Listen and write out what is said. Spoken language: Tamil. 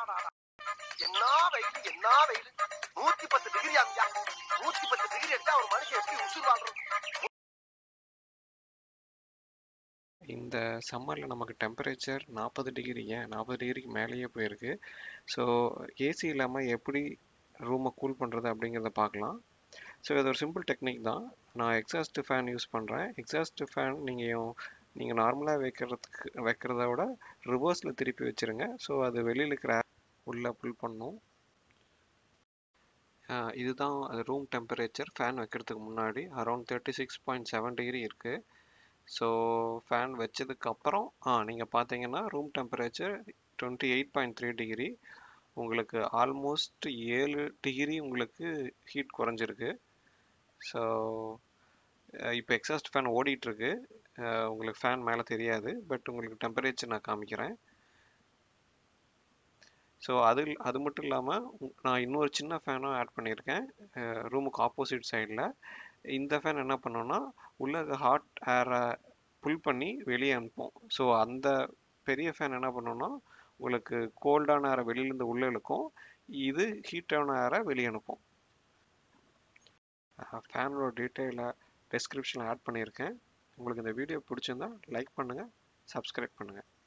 என்ன வெயில் என்ன வெயில் நூத்தி பத்து டிகிரி அங்கயா நூத்தி பத்து டிகிரி எடுத்தா ஒரு மனுஷன் எப்படி உசுர் வாழ்றது இந்த சம்மரில் நமக்கு டெம்பரேச்சர் நாற்பது டிகிரி ஏன் நாற்பது டிகிரிக்கு மேலேயே போயிருக்கு ஸோ ஏசி இல்லாமல் எப்படி ரூமை கூல் பண்ணுறது அப்படிங்கிறத பார்க்கலாம் ஸோ இது ஒரு சிம்பிள் டெக்னிக் தான் நான் எக்ஸாஸ்ட் ஃபேன் யூஸ் பண்ணுறேன் எக்ஸாஸ்ட் ஃபேன் நீங்கள் நீங்கள் நார்மலாக வைக்கிறதுக்கு வைக்கிறத விட ரிவர்ஸில் திருப்பி வச்சுருங்க ஸோ அது வெளியில் இருக்கிற air உள்ளே புல் பண்ணும் ஆஹ் இதுதான் அது ரூம் டெம்பரேச்சர் ஃபேன் வைக்கிறதுக்கு முன்னாடி around thirty six point seven degree இருக்குது ஸோ ஃபேன் வச்சதுக்கப்புறம் ஆ நீங்கள் பார்த்தீங்கன்னா room temperature twenty eight point three degree உங்களுக்கு ஆல்மோஸ்ட் ஏழு டிகிரி உங்களுக்கு ஹீட் குறைஞ்சிருக்கு ஸோ இப்போ எக்ஸாஸ்ட் ஃபேன் ஓடிட்டுருக்கு உங்களுக்கு ஃபேன் மேலே தெரியாது பட் உங்களுக்கு டெம்பரேச்சர் நான் காமிக்கிறேன் ஸோ அது இல்- அது மட்டும் இல்லாமல் நான் இன்னொரு சின்ன ஃபேனும் ஆட் பண்ணியிருக்கேன் ரூமுக்கு ஆப்போசிட் சைடில் இந்த ஃபேன் என்ன பண்ணோன்னா உள்ள ஹாட் ஏரை புல் பண்ணி வெளியே அனுப்பும் ஸோ அந்த பெரிய ஃபேன் என்ன பண்ணோன்னா உங்களுக்கு கோல்டான ஏரை வெளியிலேருந்து உள்ளே இழுக்கும் இது ஹீட்டான ஏரை வெளியே அனுப்பும் ஃபேனோட டீட்டெயிலை டெஸ்கிரிப்ஷனில் ஆட் பண்ணியிருக்கேன் உங்களுக்கு இந்த வீடியோ பிடிச்சிருந்தா லைக் பண்ணுங்கள் சப்ஸ்கிரைப் பண்ணுங்கள்